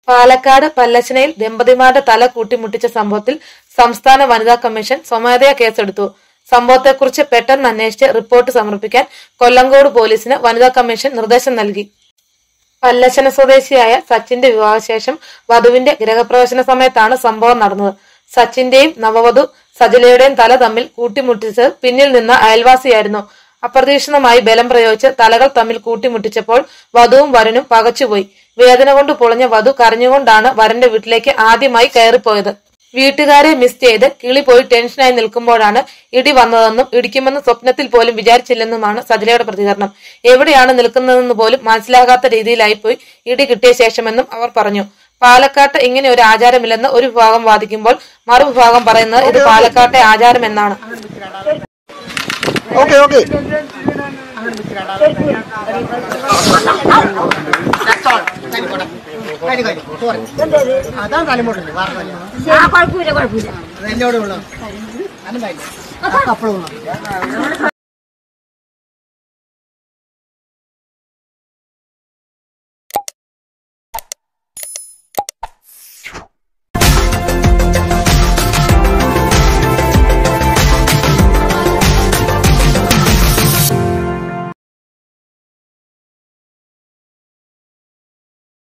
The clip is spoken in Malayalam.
പാലക്കാട് പല്ലശ്ശനയിൽ ദമ്പതിമാരുടെ തല കൂട്ടിമുട്ടിച്ച സംഭവത്തിൽ സംസ്ഥാന വനിതാ കമ്മീഷൻ സ്വമേധയാ കേസെടുത്തു സംഭവത്തെക്കുറിച്ച് പെട്ടെന്ന് അന്വേഷിച്ച് റിപ്പോർട്ട് സമർപ്പിക്കാൻ കൊല്ലങ്കോട് പോലീസിന് വനിതാ കമ്മീഷൻ നിർദ്ദേശം നൽകി പല്ലശ്ശന സ്വദേശിയായ സച്ചിന്റെ വിവാഹശേഷം വധുവിന്റെ ഗൃഹപ്രവേശന സമയത്താണ് സംഭവം നടന്നത് സച്ചിന്റെയും നവവധു സജലയുടെയും തല തമ്മിൽ കൂട്ടിമുട്ടിച്ച് പിന്നിൽ നിന്ന അയൽവാസിയായിരുന്നു അപ്രതീക്ഷിതമായി ബലം പ്രയോഗിച്ച് തലകൾ തമ്മിൽ കൂട്ടിമുട്ടിച്ചപ്പോൾ വധുവും വരനും പകച്ചുപോയി വേദന കൊണ്ട് പൊളഞ്ഞ വധു കരഞ്ഞുകൊണ്ടാണ് വരന്റെ വീട്ടിലേക്ക് ആദ്യമായി കയറിപ്പോയത് വീട്ടുകാരെ മിസ് ചെയ്ത് കിളി പോയി ടെൻഷനായി നിൽക്കുമ്പോഴാണ് ഇടി വന്നതെന്നും ഇടിക്കുമെന്ന് സ്വപ്നത്തിൽ പോലും വിചാരിച്ചില്ലെന്നുമാണ് സജലയുടെ പ്രതികരണം എവിടെയാണ് നിൽക്കുന്നതെന്ന് പോലും മനസ്സിലാകാത്ത രീതിയിലായിപ്പോയി ഇടി കിട്ടിയ ശേഷമെന്നും അവർ പറഞ്ഞു പാലക്കാട്ട് ഇങ്ങനെ ഒരു ആചാരമില്ലെന്ന് ഒരു വിഭാഗം വാദിക്കുമ്പോൾ മറുവിഭാഗം പറയുന്നത് ഇത് പാലക്കാട്ടെ ആചാരമെന്നാണ് ഓക്കെ ഓക്കെ അതാണ് തലമുട്ടല് പറഞ്ഞല്ലോ ആ കുഴപ്പമില്ല കുഴപ്പമില്ല എന്നോട് അപ്പോഴും